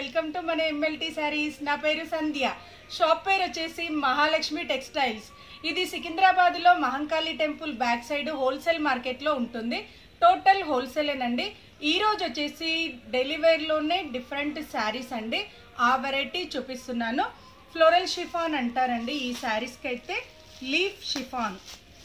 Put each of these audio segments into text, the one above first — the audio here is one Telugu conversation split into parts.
వెల్కమ్ టు మన ఎంఎల్టీ శారీస్ నా పేరు సంధ్య షాప్ పేరు వచ్చేసి మహాలక్ష్మి టెక్స్టైల్స్ ఇది సికింద్రాబాద్లో Mahankali temple back side wholesale మార్కెట్లో ఉంటుంది టోటల్ హోల్సేలేనండి ఈ రోజు వచ్చేసి డెలివరీలోనే డిఫరెంట్ శారీస్ అండి ఆ వెరైటీ చూపిస్తున్నాను ఫ్లోరల్ షిఫాన్ అంటారండి ఈ శారీస్కి అయితే లీఫ్ షిఫాన్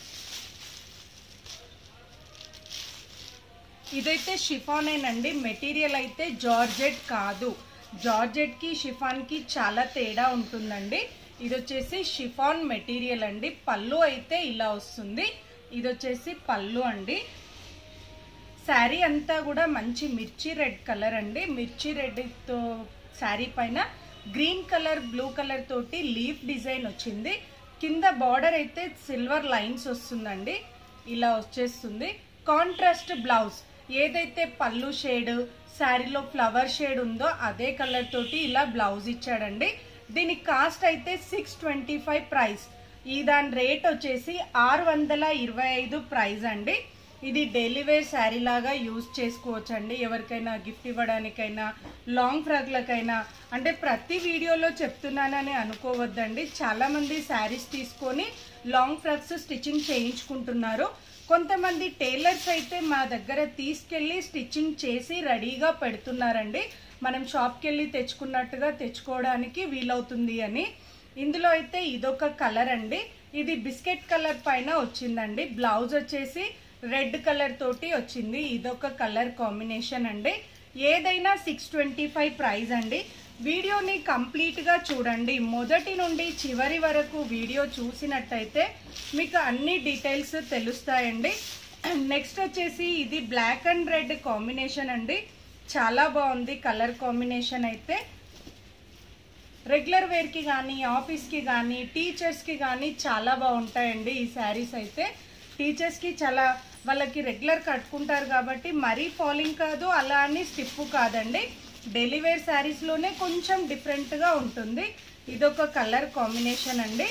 ఇదైతే షిఫానేనండి మెటీరియల్ అయితే జార్జెట్ కాదు జార్జెట్కి షిఫాన్కి చాలా తేడా ఉంటుందండి ఇది వచ్చేసి షిఫాన్ మెటీరియల్ అండి పళ్ళు అయితే ఇలా వస్తుంది ఇది వచ్చేసి పళ్ళు అండి శారీ అంతా కూడా మంచి మిర్చి రెడ్ కలర్ అండి మిర్చి రెడ్తో శారీ పైన గ్రీన్ కలర్ బ్లూ కలర్ తోటి లీఫ్ డిజైన్ వచ్చింది కింద బార్డర్ అయితే సిల్వర్ లైన్స్ వస్తుందండి ఇలా వచ్చేస్తుంది కాంట్రాస్ట్ బ్లౌజ్ ఏదైతే పళ్ళు షేడ్ శారీలో ఫ్లవర్ షేడ్ ఉందో అదే కలర్ తోటి ఇలా బ్లౌజ్ ఇచ్చాడండి దీని కాస్ట్ అయితే సిక్స్ ట్వంటీ ఫైవ్ ప్రైస్ ఈ దాని రేట్ వచ్చేసి ఆరు వందల ఇరవై ఐదు ప్రైస్ అండి ఇది డైలీ వేర్ శారీ లాగా యూజ్ చేసుకోవచ్చు అండి ఎవరికైనా గిఫ్ట్ ఇవ్వడానికైనా లాంగ్ ఫ్రాక్లకైనా అంటే ప్రతి వీడియోలో చెప్తున్నానని అనుకోవద్దండి చాలామంది శారీస్ తీసుకొని లాంగ్ ఫ్రాక్స్ స్టిచ్చింగ్ చేయించుకుంటున్నారు కొంతమంది టైలర్స్ అయితే మా దగ్గర తీసుకెళ్ళి స్టిచ్చింగ్ చేసి రెడీగా పెడుతున్నారండి మనం షాప్కి వెళ్ళి తెచ్చుకున్నట్టుగా తెచ్చుకోవడానికి వీలవుతుంది అని ఇందులో అయితే ఇదొక కలర్ అండి ఇది బిస్కెట్ కలర్ పైన వచ్చిందండి బ్లౌజ్ వచ్చేసి రెడ్ కలర్ తోటి వచ్చింది ఇదొక కలర్ కాంబినేషన్ అండి ఏదైనా సిక్స్ ట్వంటీ ఫైవ్ ప్రైస్ అండి వీడియోని కంప్లీట్గా చూడండి మొదటి నుండి చివరి వరకు వీడియో చూసినట్టయితే మీకు అన్ని డీటెయిల్స్ తెలుస్తాయండి నెక్స్ట్ వచ్చేసి ఇది బ్లాక్ అండ్ రెడ్ కాంబినేషన్ అండి చాలా బాగుంది కలర్ కాంబినేషన్ అయితే రెగ్యులర్ వేర్కి కానీ ఆఫీస్కి కానీ టీచర్స్కి కానీ చాలా బాగుంటాయండి ఈ శారీస్ అయితే టీచర్స్కి చాలా వాళ్ళకి రెగ్యులర్ కట్టుకుంటారు కాబట్టి మరీ ఫాలింగ్ కాదు అలా అని స్టిప్ కాదండి డైలీ వేర్ శారీస్లోనే కొంచెం డిఫరెంట్గా ఉంటుంది ఇదొక కలర్ కాంబినేషన్ అండి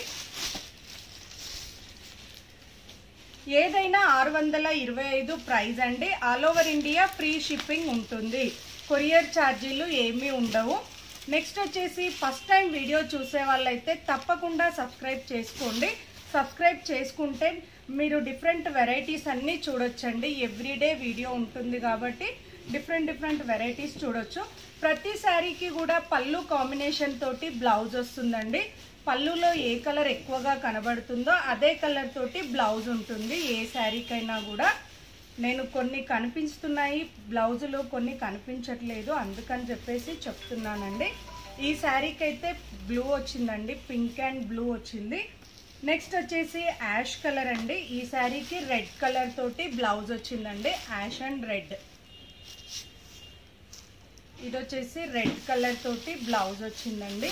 ఏదైనా ఆరు వందల ఇరవై ఐదు ప్రైస్ అండి all over India free shipping ఉంటుంది కొరియర్ ఛార్జీలు ఏమీ ఉండవు నెక్స్ట్ వచ్చేసి ఫస్ట్ టైం వీడియో చూసే వాళ్ళైతే తప్పకుండా సబ్స్క్రైబ్ చేసుకోండి సబ్స్క్రైబ్ చేసుకుంటే మీరు డిఫరెంట్ వెరైటీస్ అన్నీ చూడొచ్చండి ఎవ్రీడే వీడియో ఉంటుంది కాబట్టి డిఫరెంట్ డిఫరెంట్ వెరైటీస్ చూడొచ్చు ప్రతి శారీకి కూడా పళ్ళు కాంబినేషన్ తోటి బ్లౌజ్ వస్తుందండి పళ్ళులో ఏ కలర్ ఎక్కువగా కనబడుతుందో అదే కలర్ తోటి బ్లౌజ్ ఉంటుంది ఏ శారీకైనా కూడా నేను కొన్ని కనిపిస్తున్నాయి బ్లౌజులు కొన్ని కనిపించట్లేదు అందుకని చెప్పేసి చెప్తున్నానండి ఈ శారీకి అయితే బ్లూ వచ్చిందండి పింక్ అండ్ బ్లూ వచ్చింది నెక్స్ట్ వచ్చేసి యాష్ కలర్ అండి ఈ శారీకి రెడ్ కలర్ తోటి బ్లౌజ్ వచ్చిందండి యాష్ అండ్ రెడ్ ఇది వచ్చేసి రెడ్ కలర్ తోటి బ్లౌజ్ వచ్చిందండి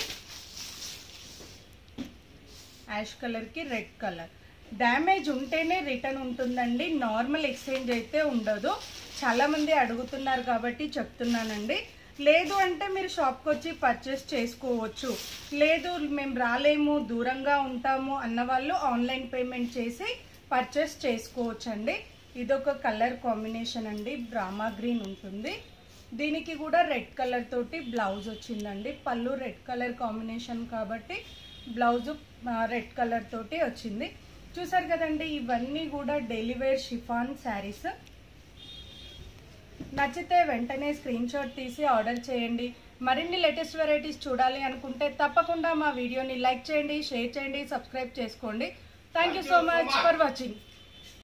యాష్ కలర్కి రెడ్ కలర్ డ్యామేజ్ ఉంటేనే రిటర్న్ ఉంటుందండి నార్మల్ ఎక్స్చేంజ్ అయితే ఉండదు చాలామంది అడుగుతున్నారు కాబట్టి చెప్తున్నానండి లేదు అంటే మీరు షాప్కి వచ్చి పర్చేస్ చేసుకోవచ్చు లేదు మేము రాలేము దూరంగా ఉంటాము అన్న వాళ్ళు ఆన్లైన్ పేమెంట్ చేసి పర్చేస్ చేసుకోవచ్చు అండి ఇదొక కలర్ కాంబినేషన్ అండి బ్రామా గ్రీన్ ఉంటుంది దీనికి కూడా రెడ్ కలర్ తోటి బ్లౌజ్ వచ్చిందండి పళ్ళు రెడ్ కలర్ కాంబినేషన్ కాబట్టి బ్లౌజ్ రెడ్ కలర్ తోటి వచ్చింది చూసారు కదండి ఇవన్నీ కూడా డైలీ వేర్ షిఫాన్ శారీస్ నచ్చితే వెంటనే స్క్రీన్ షాట్ తీసి ఆర్డర్ చేయండి మరిన్ని లేటెస్ట్ వెరైటీస్ చూడాలి అనుకుంటే తప్పకుండా మా వీడియోని లైక్ చేయండి షేర్ చేయండి సబ్స్క్రైబ్ చేసుకోండి thank you so much for watching